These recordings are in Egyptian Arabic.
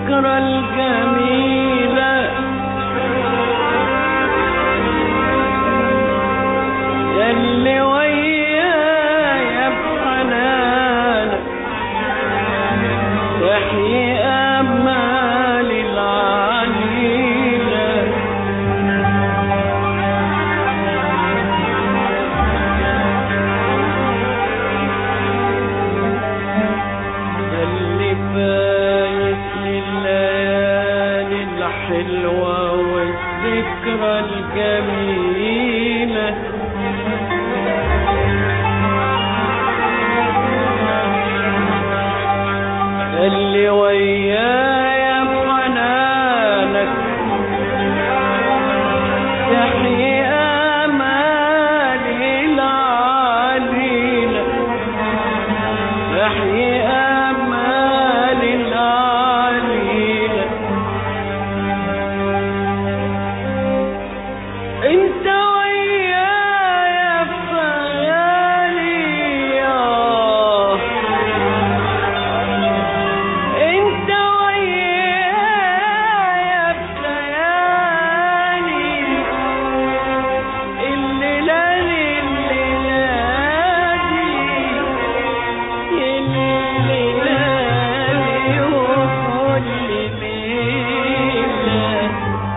والذكرى الجميلة يلي ويايا بحنانك تحيي أمال العليلة اللي فايت لليالي الحلوة والذكرى الجميلة اللي ويايا بحنانك تحيي أمالي العليلة تحيي أمالي العليلة انت ويايا في خيالي آه. انت ويايا في ليالي الليلة الليلة دي الليلة دي وكل ليلة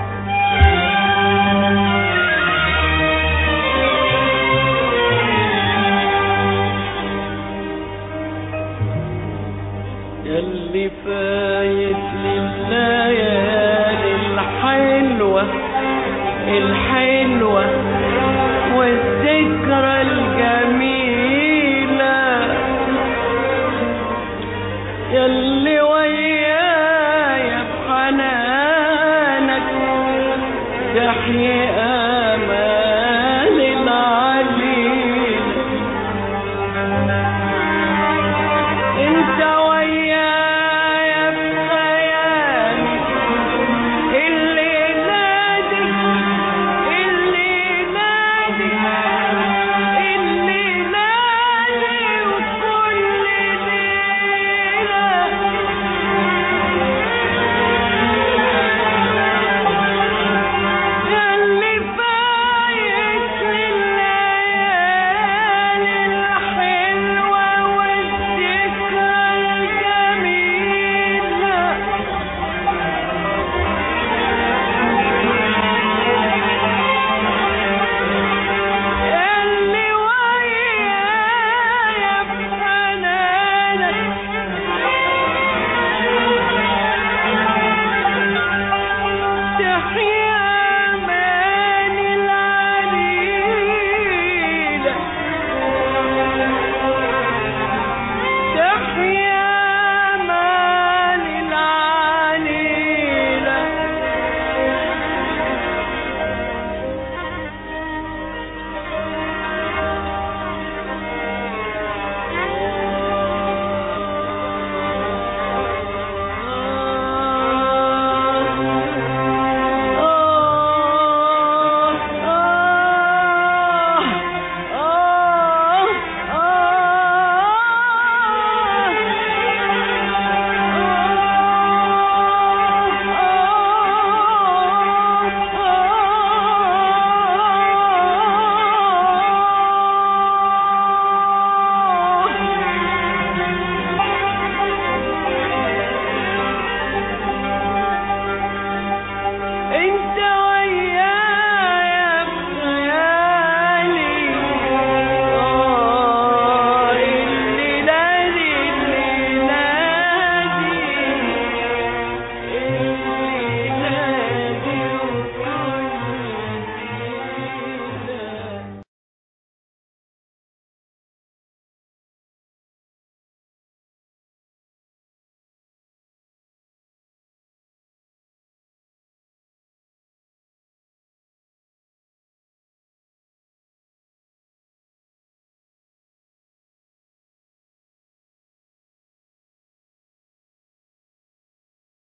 يلي فايت لليالي الحلوة الحلوة والذكرى الجميلة يلي ويايا بحنانك تحيي آمال العليل انت ويايا في خيالي اللي نادي اللي نادي اللي نادي وكل ليلة ياللي فايت الليالي الحلوة والذكرى الجميلة اللي ويايا بحنانك تحيا أمان العليلة تحيا